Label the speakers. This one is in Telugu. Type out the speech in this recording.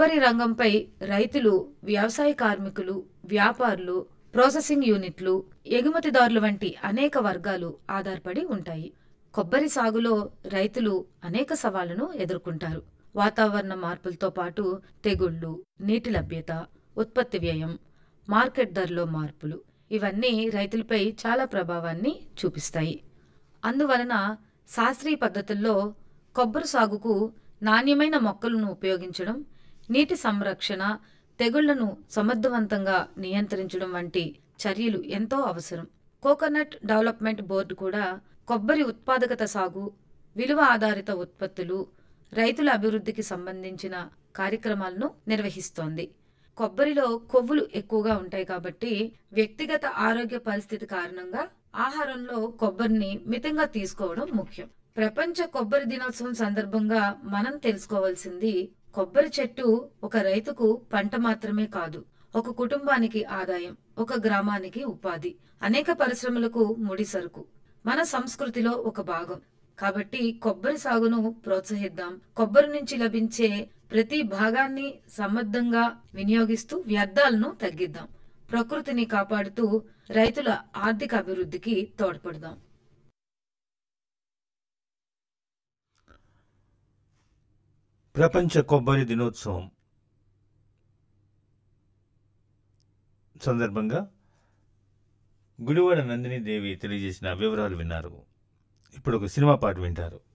Speaker 1: కొబ్బరి రంగంపై రైతులు వ్యవసాయ కార్మికులు వ్యాపారులు ప్రాసెసింగ్ యూనిట్లు ఎగుమతిదారులు వంటి అనేక వర్గాలు ఆధారపడి ఉంటాయి కొబ్బరి సాగులో రైతులు అనేక సవాళ్లను ఎదుర్కొంటారు వాతావరణ మార్పులతో పాటు తెగుళ్లు నీటి లభ్యత ఉత్పత్తి వ్యయం మార్కెట్ ధరలో మార్పులు ఇవన్నీ రైతులపై చాలా ప్రభావాన్ని చూపిస్తాయి అందువలన శాస్త్రీయ పద్ధతుల్లో కొబ్బరి సాగుకు నాణ్యమైన మొక్కలను ఉపయోగించడం నీటి సంరక్షణ తెగుళ్లను సమర్థవంతంగా నియంత్రించడం వంటి చర్యలు ఎంతో అవసరం కోకోనట్ డెవలప్మెంట్ బోర్డు కూడా కొబ్బరి ఉత్పాదకత సాగు విలువ ఆధారిత ఉత్పత్తులు రైతుల అభివృద్ధికి సంబంధించిన కార్యక్రమాలను నిర్వహిస్తోంది కొబ్బరిలో కొవ్వులు ఎక్కువగా ఉంటాయి కాబట్టి వ్యక్తిగత ఆరోగ్య పరిస్థితి కారణంగా ఆహారంలో కొబ్బరిని మితంగా తీసుకోవడం ముఖ్యం ప్రపంచ కొబ్బరి దినోత్సవం సందర్భంగా మనం తెలుసుకోవాల్సింది కొబ్బరి చెట్టు ఒక రైతుకు పంట మాత్రమే కాదు ఒక కుటుంబానికి ఆదాయం ఒక గ్రామానికి ఉపాధి అనేక పరిశ్రమలకు ముడి సరుకు మన సంస్కృతిలో ఒక భాగం కాబట్టి కొబ్బరి సాగును ప్రోత్సహిద్దాం కొబ్బరి నుంచి లభించే ప్రతి భాగాన్ని సమర్థంగా వినియోగిస్తూ వ్యర్థాలను తగ్గిద్దాం ప్రకృతిని కాపాడుతూ రైతుల ఆర్థిక అభివృద్ధికి తోడ్పడదాం
Speaker 2: ప్రపంచ కొబ్బరి దినోత్సవం సందర్భంగా గుడివాడ నందిని దేవి తెలియజేసిన వివరాలు విన్నారు ఇప్పుడు ఒక సినిమా పాట వింటారు